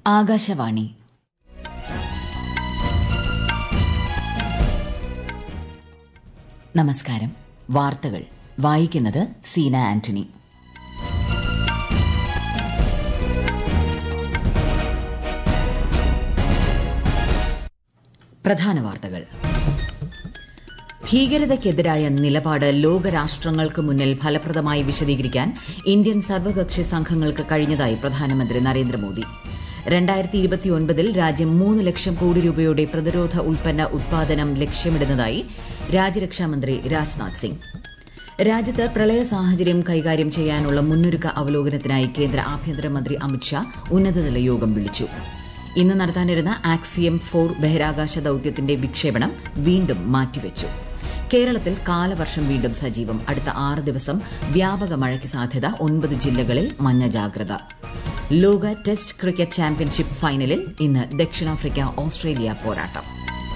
ആകാശവാണി നമസ്കാരം വാർത്തകൾ വായിക്കുന്നത് സീന ആന്റണി പ്രധാന വാർത്തകൾ ഭീകരതയ്ക്കെതിരായ നിലപാട് ലോകരാഷ്ട്രങ്ങൾക്ക് മുന്നിൽ ഫലപ്രദമായി വിശദീകരിക്കാൻ ഇന്ത്യൻ സർവകക്ഷി സംഘങ്ങൾക്ക് കഴിഞ്ഞതായി പ്രധാനമന്ത്രി നരേന്ദ്രമോദി രണ്ടായിരത്തി ഇരുപത്തിയൊൻപതിൽ രാജ്യം മൂന്ന് ലക്ഷം കോടി രൂപയുടെ പ്രതിരോധ ഉൽപ്പന്ന ഉത്പാദനം ലക്ഷ്യമിടുന്നതായി രാജ്യരക്ഷാമന്ത്രി രാജ്നാഥ് സിംഗ് രാജ്യത്ത് പ്രളയ സാഹചര്യം കൈകാര്യം ചെയ്യാനുള്ള മുന്നൊരുക്ക അവലോകനത്തിനായി കേന്ദ്ര ആഭ്യന്തരമന്ത്രി അമിത്ഷാ ഉന്നതതല യോഗം വിളിച്ചു ഇന്ന് നടത്താനിരുന്ന ആക്സിയം ഫോർ ബഹിരാകാശ ദൌത്യത്തിന്റെ വിക്ഷേപണം വീണ്ടും മാറ്റിവച്ചു കേരളത്തിൽ കാലവർഷം വീണ്ടും സജീവം അടുത്ത ആറ് ദിവസം വ്യാപക മഴയ്ക്ക് സാധ്യത ഒൻപത് ജില്ലകളിൽ മഞ്ഞ ജാഗ്രത ലോക ടെസ്റ്റ് ക്രിക്കറ്റ് ചാമ്പ്യൻഷിപ്പ് ഫൈനലിൽ ഇന്ന് ദക്ഷിണാഫ്രിക്ക ഓസ്ട്രേലിയ പോരാട്ടം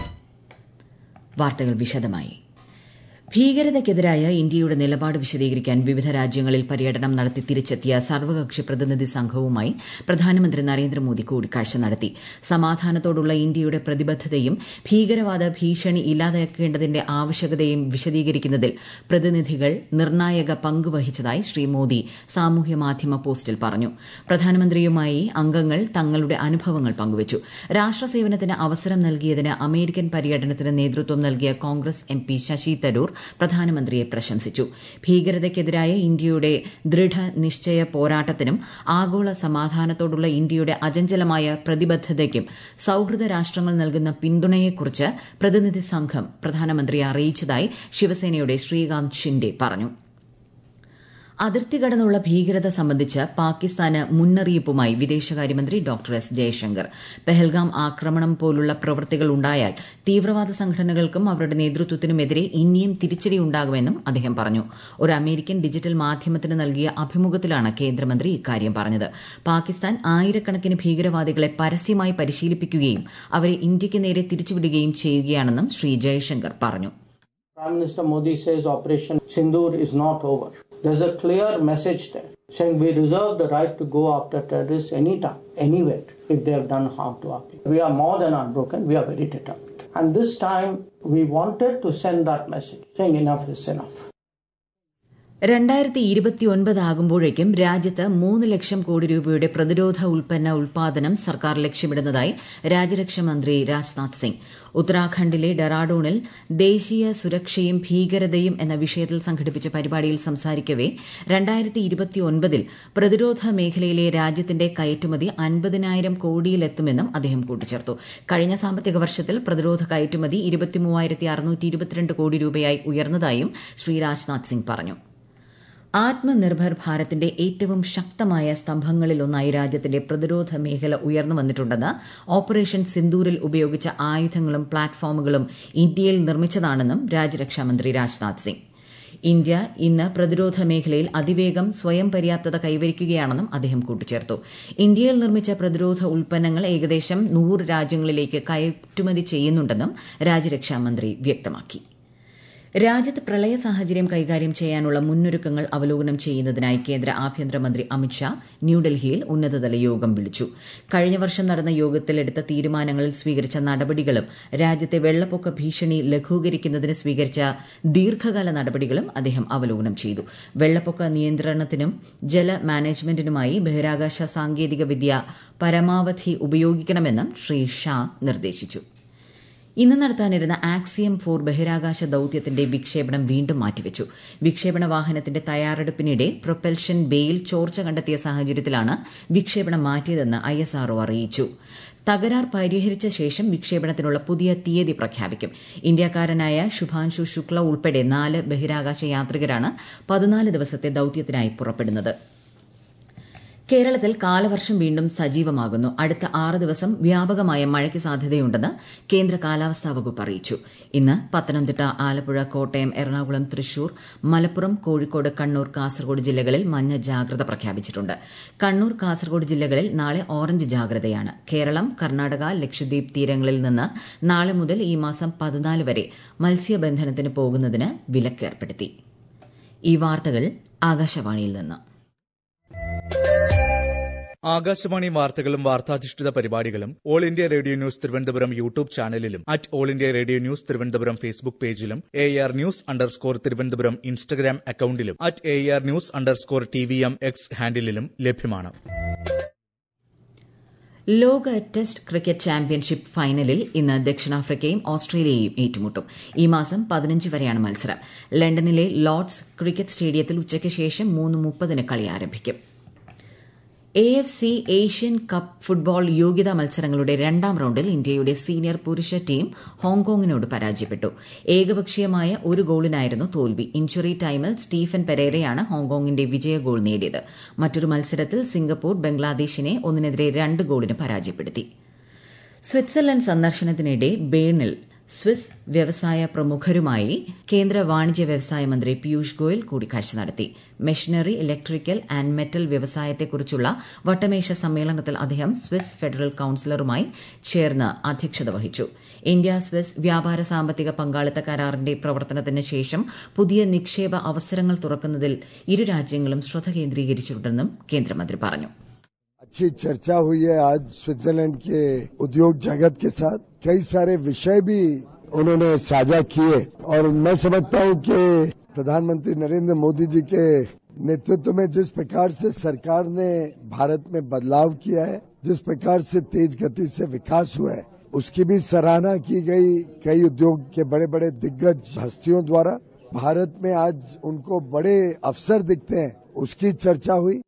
വാർത്തകൾ വിശദമായി ഭീകരതയ്ക്കെതിരായ ഇന്ത്യയുടെ നിലപാട് വിശദീകരിക്കാൻ വിവിധ രാജ്യങ്ങളിൽ പര്യടനം നടത്തി തിരിച്ചെത്തിയ സർവകക്ഷി പ്രതിനിധി സംഘവുമായി പ്രധാനമന്ത്രി നരേന്ദ്രമോദി കൂടിക്കാഴ്ച നടത്തി സമാധാനത്തോടുള്ള ഇന്ത്യയുടെ പ്രതിബദ്ധതയും ഭീകരവാദ ഭീഷണി ഇല്ലാതാക്കേണ്ടതിന്റെ ആവശ്യകതയും വിശദീകരിക്കുന്നതിൽ പ്രതിനിധികൾ നിർണായക പങ്ക് വഹിച്ചതായി ശ്രീ മോദി സാമൂഹ്യ മാധ്യമ പോസ്റ്റിൽ പറഞ്ഞു പ്രധാനമന്ത്രിയുമായി അംഗങ്ങൾ തങ്ങളുടെ അനുഭവങ്ങൾ പങ്കുവച്ചു രാഷ്ട്രസേവനത്തിന് അവസരം നൽകിയതിന് അമേരിക്കൻ പര്യടനത്തിന് നേതൃത്വം നൽകിയ കോൺഗ്രസ് എം പി ശശി തരൂർ പ്രധാനമന്ത്രിയെ പ്രശംസിച്ചു ഭീകരതയ്ക്കെതിരായ ഇന്ത്യയുടെ ദൃഢനിശ്ചയ പോരാട്ടത്തിനും ആഗോള സമാധാനത്തോടുള്ള ഇന്ത്യയുടെ അചഞ്ചലമായ പ്രതിബദ്ധതയ്ക്കും സൌഹൃദ രാഷ്ട്രങ്ങൾ നൽകുന്ന പിന്തുണയെക്കുറിച്ച് പ്രതിനിധി സംഘം പ്രധാനമന്ത്രിയെ അറിയിച്ചതായി ശിവസേനയുടെ ശ്രീകാന്ത് ഷിൻഡെ പറഞ്ഞു അതിർത്തി കടന്നുള്ള ഭീകരത സംബന്ധിച്ച് പാകിസ്ഥാന് മുന്നറിയിപ്പുമായി വിദേശകാര്യമന്ത്രി ഡോക്ടർ എസ് ജയശങ്കർ പെഹൽഗാം ആക്രമണം പോലുള്ള പ്രവൃത്തികൾ ഉണ്ടായാൽ തീവ്രവാദ സംഘടനകൾക്കും അവരുടെ നേതൃത്വത്തിനുമെതിരെ ഇനിയും തിരിച്ചടിയുണ്ടാകുമെന്നും അദ്ദേഹം പറഞ്ഞു ഒരു അമേരിക്കൻ ഡിജിറ്റൽ മാധ്യമത്തിന് നൽകിയ അഭിമുഖത്തിലാണ് കേന്ദ്രമന്ത്രി ഇക്കാര്യം പറഞ്ഞത് പാകിസ്ഥാൻ ആയിരക്കണക്കിന് ഭീകരവാദികളെ പരസ്യമായി പരിശീലിപ്പിക്കുകയും അവരെ ഇന്ത്യയ്ക്ക് നേരെ തിരിച്ചുവിടുകയും ചെയ്യുകയാണെന്നും ശ്രീ ജയശങ്കർ പറഞ്ഞു Prime Minister Modi says Operation Sindoor is not over. There's a clear message there saying we reserve the right to go after terrorists anytime, anywhere, if they have done harm to our people. We are more than unbroken, we are very determined. And this time we wanted to send that message saying enough is enough. രണ്ടായിരത്തി ഇരുപത്തിയൊൻപതാകുമ്പോഴേക്കും രാജ്യത്ത് മൂന്ന് ലക്ഷം കോടി രൂപയുടെ പ്രതിരോധ ഉൽപ്പന്ന ഉൽപാദനം സർക്കാർ ലക്ഷ്യമിടുന്നതായി രാജ്യരക്ഷാമന്ത്രി രാജ്നാഥ് സിംഗ് ഉത്തരാഖണ്ഡിലെ ഡെറാഡൂണിൽ ദേശീയ സുരക്ഷയും ഭീകരതയും എന്ന വിഷയത്തിൽ സംഘടിപ്പിച്ച പരിപാടിയിൽ സംസാരിക്കവെ രണ്ടായിരത്തി ഇരുപത്തിയൊൻപതിൽ പ്രതിരോധ മേഖലയിലെ രാജ്യത്തിന്റെ കയറ്റുമതി അൻപതിനായിരം കോടിയിലെത്തുമെന്നും അദ്ദേഹം കൂട്ടിച്ചേർത്തു കഴിഞ്ഞ സാമ്പത്തിക വർഷത്തിൽ പ്രതിരോധ കയറ്റുമതി ഇരുപത്തിമൂവായിരത്തി അറുന്നൂറ്റി ഇരുപത്തിരണ്ട് കോടി രൂപയായി ഉയർന്നതായും ശ്രീ രാജ്നാഥ് സിംഗ് പറഞ്ഞു ആത്മനിർഭർ ഭാരത്തിന്റെ ഏറ്റവും ശക്തമായ സ്തംഭങ്ങളിലൊന്നായി രാജ്യത്തിന്റെ പ്രതിരോധ മേഖല ഉയർന്നു വന്നിട്ടുണ്ടെന്ന് ഓപ്പറേഷൻ സിന്ദൂരിൽ ഉപയോഗിച്ച ആയുധങ്ങളും പ്ലാറ്റ്ഫോമുകളും ഇന്ത്യയിൽ നിർമ്മിച്ചതാണെന്നും രാജ്യരക്ഷാമന്ത്രി രാജ്നാഥ് സിംഗ് ഇന്ത്യ ഇന്ന് പ്രതിരോധ മേഖലയിൽ അതിവേഗം സ്വയം പര്യാപ്തത കൈവരിക്കുകയാണെന്നും അദ്ദേഹം കൂട്ടിച്ചേർത്തു ഇന്ത്യയിൽ നിർമ്മിച്ച പ്രതിരോധ ഉൽപ്പന്നങ്ങൾ ഏകദേശം നൂറ് രാജ്യങ്ങളിലേക്ക് കയറ്റുമതി ചെയ്യുന്നുണ്ടെന്നും രാജ്യരക്ഷാമന്ത്രി വ്യക്തമാക്കി രാജ്യത്ത് പ്രളയ സാഹചര്യം കൈകാര്യം ചെയ്യാനുള്ള മുന്നൊരുക്കങ്ങൾ അവലോകനം ചെയ്യുന്നതിനായി കേന്ദ്ര ആഭ്യന്തരമന്ത്രി അമിത്ഷാ ന്യൂഡൽഹിയിൽ ഉന്നതതല യോഗം വിളിച്ചു കഴിഞ്ഞ വർഷം നടന്ന യോഗത്തിൽ എടുത്ത തീരുമാനങ്ങളിൽ സ്വീകരിച്ച നടപടികളും രാജ്യത്തെ വെള്ളപ്പൊക്ക ഭീഷണി ലഘൂകരിക്കുന്നതിന് സ്വീകരിച്ച ദീർഘകാല നടപടികളും അദ്ദേഹം അവലോകനം ചെയ്തു വെള്ളപ്പൊക്ക നിയന്ത്രണത്തിനും ജല മാനേജ്മെന്റിനുമായി ബഹിരാകാശ സാങ്കേതിക വിദ്യ പരമാവധി ഉപയോഗിക്കണമെന്നും ശ്രീ ഷാ നിർദ്ദേശിച്ചു ഇന്ന് നടത്താനിരുന്ന ആക്സിയം ഫോർ ബഹിരാകാശ ദൌത്യത്തിന്റെ വിക്ഷേപണം വീണ്ടും മാറ്റിവച്ചു വിക്ഷേപണ വാഹനത്തിന്റെ തയ്യാറെടുപ്പിനിടെ പ്രൊപ്പൽഷൻ ബേയിൽ ചോർച്ച കണ്ടെത്തിയ സാഹചര്യത്തിലാണ് വിക്ഷേപണം മാറ്റിയതെന്ന് ഐഎസ്ആർഒ അറിയിച്ചു തകരാർ പരിഹരിച്ച ശേഷം വിക്ഷേപണത്തിനുള്ള പുതിയ തീയതി പ്രഖ്യാപിക്കും ഇന്ത്യക്കാരനായ ശുഭാൻശു ശുക്ല ഉൾപ്പെടെ നാല് ബഹിരാകാശ യാത്രികരാണ് പതിനാല് ദിവസത്തെ ദൌത്യത്തിനായി പുറപ്പെടുന്നത് കേരളത്തിൽ കാലവർഷം വീണ്ടും സജീവമാകുന്നു അടുത്ത ആറ് ദിവസം വ്യാപകമായ മഴയ്ക്ക് സാധ്യതയുണ്ടെന്ന് കേന്ദ്ര കാലാവസ്ഥാ വകുപ്പ് അറിയിച്ചു ഇന്ന് പത്തനംതിട്ട ആലപ്പുഴ കോട്ടയം എറണാകുളം തൃശൂർ മലപ്പുറം കോഴിക്കോട് കണ്ണൂർ കാസർഗോഡ് ജില്ലകളിൽ മഞ്ഞ ജാഗ്രത പ്രഖ്യാപിച്ചിട്ടുണ്ട് കണ്ണൂർ കാസർഗോഡ് ജില്ലകളിൽ നാളെ ഓറഞ്ച് ജാഗ്രതയാണ് കേരളം കർണാടക ലക്ഷദ്വീപ് തീരങ്ങളിൽ നിന്ന് നാളെ മുതൽ ഈ മാസം പതിനാല് വരെ മത്സ്യബന്ധനത്തിന് പോകുന്നതിന് വിലക്കേർപ്പെടുത്തി ഈ വാർത്തകൾ ആകാശവാണിയിൽ നിന്ന് ആകാശവാണി വാർത്തകളും വാർത്താധിഷ്ഠിത പരിപാടികളും All India Radio News Thiruvananthapuram YouTube ചാനലിലും at All India Radio News Thiruvananthapuram Facebook പേജിലും A R news underscore Thiruvananthapuram Instagram അക്കൌണ്ടിലും at A R news underscore T V M X ഹാൻഡിലും ലഭ്യമാണ് ലോക ടെസ്റ്റ് ക്രിക്കറ്റ് ചാമ്പ്യൻഷിപ്പ് ഫൈനലിൽ ഇന്ന് ദക്ഷിണാഫ്രിക്കയും ഓസ്ട്രേലിയയും ഏറ്റുമുട്ടും ഈ മാസം പതിനഞ്ച് വരെയാണ് മത്സരം ലണ്ടനിലെ ലോർഡ്സ് ക്രിക്കറ്റ് സ്റ്റേഡിയത്തിൽ ഉച്ചയ്ക്ക് ശേഷം മൂന്ന് മുപ്പതിന് കളി ആരംഭിക്കും A F C Asian cup football യോഗ്യതാ മത്സരങ്ങളുടെ രണ്ടാം റൌണ്ടിൽ ഇന്ത്യയുടെ സീനിയർ പുരുഷ ടീം ഹോങ്കോങ്ങിനോട് പരാജയപ്പെട്ടു ഏകപക്ഷീയമായ ഒരു ഗോളിനായിരുന്നു തോൽവി ഇഞ്ചുറി ടൈമിൽ സ്റ്റീഫൻ പെരേരയാണ് ഹോങ്കോങ്ങിന്റെ വിജയ ഗോൾ നേടിയത് മറ്റൊരു മത്സരത്തിൽ സിംഗപ്പൂർ ബംഗ്ലാദേശിനെ ഒന്നിനെതിരെ രണ്ട് ഗോളിന് പരാജയപ്പെടുത്തി സ്വിറ്റ്സർലൻഡ് സന്ദർശനത്തിനിടെ ബേണിൽ സ്വിസ് വ്യവസായ പ്രമുഖരുമായി കേന്ദ്ര വാണിജ്യ വ്യവസായ മന്ത്രി പീയൂഷ് ഗോയൽ കൂടിക്കാഴ്ച നടത്തി മെഷീനറി ഇലക്ട്രിക്കൽ ആൻഡ് മെറ്റൽ വ്യവസായത്തെക്കുറിച്ചുള്ള വട്ടമേശ സമ്മേളനത്തിൽ അദ്ദേഹം സ്വിസ് ഫെഡറൽ കൌൺസിലറുമായി ചേർന്ന് അധ്യക്ഷത വഹിച്ചു ഇന്ത്യ സ്വിസ് വ്യാപാര സാമ്പത്തിക പങ്കാളിത്ത കരാറിന്റെ പ്രവർത്തനത്തിന് ശേഷം പുതിയ നിക്ഷേപ അവസരങ്ങൾ തുറക്കുന്നതിൽ ഇരു രാജ്യങ്ങളും ശ്രദ്ധ കേന്ദ്രീകരിച്ചിട്ടുണ്ടെന്നും കേന്ദ്രമന്ത്രി പറഞ്ഞു अच्छी चर्चा हुई है आज स्विट्जरलैंड के उद्योग जगत के साथ कई सारे विषय भी उन्होंने साझा किए और मैं समझता हूं कि प्रधानमंत्री नरेंद्र मोदी जी के नेतृत्व में जिस प्रकार से सरकार ने भारत में बदलाव किया है जिस प्रकार से तेज गति से विकास हुआ है उसकी भी सराहना की गई कई उद्योग के बड़े बड़े दिग्गज हस्तियों द्वारा भारत में आज उनको बड़े अवसर दिखते हैं उसकी चर्चा हुई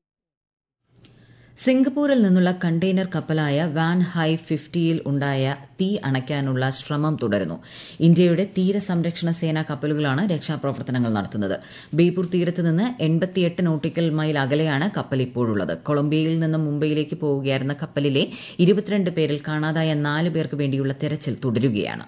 സിംഗപ്പൂരിൽ നിന്നുള്ള കണ്ടെയ്നർ കപ്പലായ വാൻ ഹൈ ഫിഫ്റ്റിയിൽ ഉണ്ടായ തീ അണയ്ക്കാനുള്ള ശ്രമം തുടരുന്നു ഇന്ത്യയുടെ തീരസംരക്ഷണ സേനാ കപ്പലുകളാണ് രക്ഷാപ്രവർത്തനങ്ങൾ നടത്തുന്നത് ബേപ്പൂർ തീരത്ത് നിന്ന് എൺപത്തിയെട്ട് നോട്ടിക്കൽ മൈൽ അകലെയാണ് കപ്പൽ ഇപ്പോഴുള്ളത് കൊളംബിയയിൽ നിന്ന് മുംബൈയിലേക്ക് പോവുകയായിരുന്ന കപ്പലിലെ ഇരുപത്തിരണ്ട് പേരിൽ കാണാതായ നാല് പേർക്ക് വേണ്ടിയുള്ള തെരച്ചിൽ തുടരുകയാണ്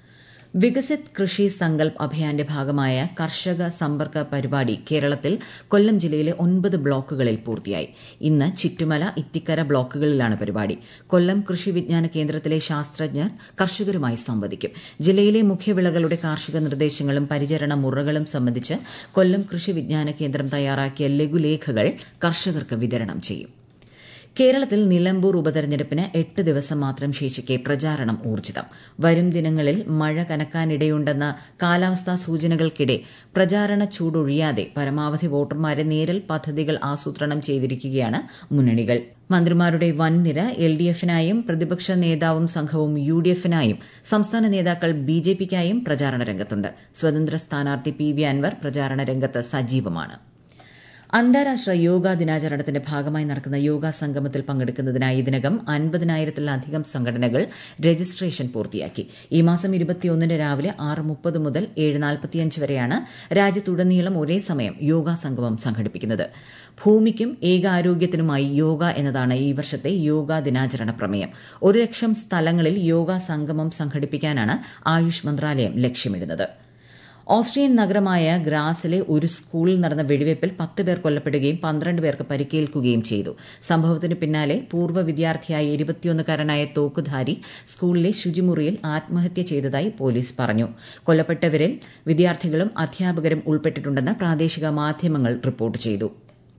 വികസിത് കൃഷി സങ്കൽപ് അഭിയാന്റെ ഭാഗമായ കർഷക സമ്പർക്ക പരിപാടി കേരളത്തിൽ കൊല്ലം ജില്ലയിലെ ഒൻപത് ബ്ലോക്കുകളിൽ പൂർത്തിയായി ഇന്ന് ചിറ്റുമല ഇത്തിക്കര ബ്ലോക്കുകളിലാണ് പരിപാടി കൊല്ലം കൃഷി വിജ്ഞാന കേന്ദ്രത്തിലെ ശാസ്ത്രജ്ഞർ കർഷകരുമായി സംവദിക്കും ജില്ലയിലെ മുഖ്യവിളകളുടെ കാർഷിക നിർദ്ദേശങ്ങളും പരിചരണ മുറകളും സംബന്ധിച്ച് കൊല്ലം കൃഷി വിജ്ഞാന കേന്ദ്രം തയ്യാറാക്കിയ ലഘുലേഖകൾ കർഷകർക്ക് വിതരണം ചെയ്യും കേരളത്തിൽ നിലമ്പൂർ ഉപതെരഞ്ഞെടുപ്പിന് എട്ട് ദിവസം മാത്രം ശേഷിക്കെ പ്രചാരണം ഊർജിതം വരും ദിനങ്ങളിൽ മഴ കനക്കാനിടയുണ്ടെന്ന കാലാവസ്ഥാ സൂചനകൾക്കിടെ പ്രചാരണ ചൂടൊഴിയാതെ പരമാവധി വോട്ടർമാരെ നേരിൽ പദ്ധതികൾ ആസൂത്രണം ചെയ്തിരിക്കുകയാണ് മുന്നണികൾ മന്ത്രിമാരുടെ വൻനിര എൽ ഡി എഫിനായും പ്രതിപക്ഷ നേതാവും സംഘവും യു ഡി എഫിനായും സംസ്ഥാന നേതാക്കൾ ബി ജെ പിക്കായും പ്രചാരണ രംഗത്തുണ്ട് സ്വതന്ത്ര സ്ഥാനാർത്ഥി പി വി അൻവർ പ്രചാരണ രംഗത്ത് സജീവമാണ് അന്താരാഷ്ട്ര യോഗാ ദിനാചരണത്തിന്റെ ഭാഗമായി നടക്കുന്ന യോഗാ സംഗമത്തിൽ പങ്കെടുക്കുന്നതിനായി ഇതിനകം അൻപതിനായിരത്തിലധികം സംഘടനകൾ രജിസ്ട്രേഷൻ പൂർത്തിയാക്കി ഈ മാസം ഇരുപത്തിയൊന്നിന് രാവിലെ ആറ് മുപ്പത് മുതൽ ഏഴ് നാൽപ്പത്തിയഞ്ച് വരെയാണ് രാജ്യത്തുടനീളം ഒരേ സമയം യോഗാ സംഗമം സംഘടിപ്പിക്കുന്നത് ഭൂമിക്കും ഏകാരോഗ്യത്തിനുമായി യോഗ എന്നതാണ് ഈ വർഷത്തെ യോഗാ ദിനാചരണ പ്രമേയം ഒരു ലക്ഷം സ്ഥലങ്ങളിൽ യോഗാ സംഗമം സംഘടിപ്പിക്കാനാണ് ആയുഷ് മന്ത്രാലയം ലക്ഷ്യമിടുന്നത് ഓസ്ട്രിയൻ നഗരമായ ഗ്രാസിലെ ഒരു സ്കൂളിൽ നടന്ന വെടിവയ്പിൽ പത്ത് പേർ കൊല്ലപ്പെടുകയും പന്ത്രണ്ട് പേർക്ക് പരിക്കേൽക്കുകയും ചെയ്തു സംഭവത്തിന് പിന്നാലെ പൂർവ്വ വിദ്യാർത്ഥിയായ ഇരുപത്തിയൊന്നുകാരനായ തോക്കുധാരി സ്കൂളിലെ ശുചിമുറിയിൽ ആത്മഹത്യ ചെയ്തതായി പോലീസ് പറഞ്ഞു കൊല്ലപ്പെട്ടവരിൽ വിദ്യാർത്ഥികളും അധ്യാപകരും ഉൾപ്പെട്ടിട്ടുണ്ടെന്ന് പ്രാദേശിക മാധ്യമങ്ങൾ റിപ്പോർട്ട് ചെയ്തു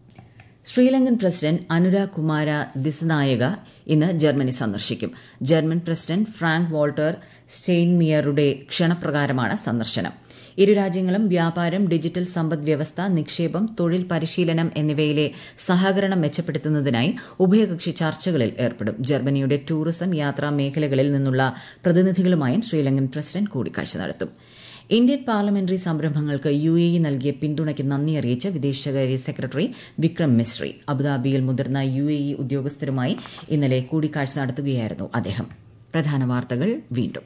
ശ്രീലങ്കൻ പ്രസിഡന്റ് അനുരാഗ് കുമാര ദിസനായക ഇന്ന് ജർമ്മനി സന്ദർശിക്കും ജർമ്മൻ പ്രസിഡന്റ് ഫ്രാങ്ക് വോൾട്ടർ സ്റ്റെയിൻമിയറുടെ ക്ഷണപ്രകാരമാണ് സന്ദർശനം ഇരു രാജ്യങ്ങളും വ്യാപാരം ഡിജിറ്റൽ സമ്പദ് വ്യവസ്ഥ നിക്ഷേപം തൊഴിൽ പരിശീലനം എന്നിവയിലെ സഹകരണം മെച്ചപ്പെടുത്തുന്നതിനായി ഉഭയകക്ഷി ചർച്ചകളിൽ ഏർപ്പെടും ജർമ്മനിയുടെ ടൂറിസം യാത്രാ മേഖലകളിൽ നിന്നുള്ള പ്രതിനിധികളുമായും ശ്രീലങ്കൻ പ്രസിഡന്റ് കൂടിക്കാഴ്ച നടത്തും ഇന്ത്യൻ പാർലമെന്ററി സംരംഭങ്ങൾക്ക് യു എ ഇ നൽകിയ പിന്തുണയ്ക്ക് നന്ദി അറിയിച്ച വിദേശകാര്യ സെക്രട്ടറി വിക്രം മിശ്രി അബുദാബിയിൽ മുതിർന്ന യു എ ഇ ഉദ്യോഗസ്ഥരുമായി ഇന്നലെ കൂടിക്കാഴ്ച നടത്തുകയായിരുന്നു അദ്ദേഹം പ്രധാന വാർത്തകൾ വീണ്ടും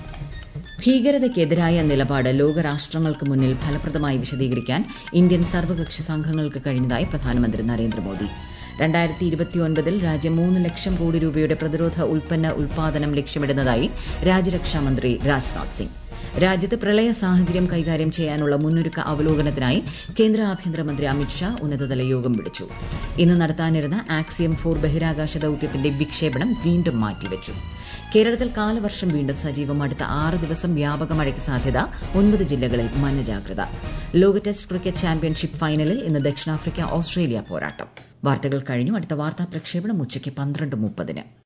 ഭീകരതയ്ക്കെതിരായ നിലപാട് ലോകരാഷ്ട്രങ്ങൾക്ക് മുന്നിൽ ഫലപ്രദമായി വിശദീകരിക്കാൻ ഇന്ത്യൻ സർവകക്ഷി സംഘങ്ങൾക്ക് കഴിഞ്ഞതായി പ്രധാനമന്ത്രി നരേന്ദ്രമോദി രണ്ടായിരത്തി ഇരുപത്തിയൊൻപതിൽ രാജ്യം മൂന്ന് ലക്ഷം കോടി രൂപയുടെ പ്രതിരോധ ഉൽപ്പന്ന ഉൽപാദനം ലക്ഷ്യമിടുന്നതായി രാജ്യരക്ഷാമന്ത്രി രാജ്നാഥ് സിംഗ് രാജ്യത്ത് പ്രളയ സാഹചര്യം കൈകാര്യം ചെയ്യാനുള്ള മുന്നൊരുക്ക അവലോകനത്തിനായി കേന്ദ്ര ആഭ്യന്തരമന്ത്രി അമിത്ഷാ ഉന്നതതല യോഗം വിളിച്ചു ഇന്ന് നടത്താനിരുന്ന ആക്സിയം ഫോർ ബഹിരാകാശ ദൌത്യത്തിന്റെ വിക്ഷേപണം വീണ്ടും മാറ്റിവച്ചു കേരളത്തിൽ കാലവർഷം വീണ്ടും സജീവം അടുത്ത ആറ് ദിവസം വ്യാപക മഴയ്ക്ക് സാധ്യത ഒൻപത് ജില്ലകളിൽ മഞ്ഞ ജാഗ്രത ലോക ടെസ്റ്റ് ക്രിക്കറ്റ് ചാമ്പ്യൻഷിപ്പ് ഫൈനലിൽ ഇന്ന് ദക്ഷിണാഫ്രിക്ക ഓസ്ട്രേലിയ പോരാട്ടം വാർത്തകൾ കഴിഞ്ഞു അടുത്ത വാർത്താ പ്രക്ഷേപണം ഉച്ചയ്ക്ക് പന്ത്രണ്ട് മുപ്പതിന്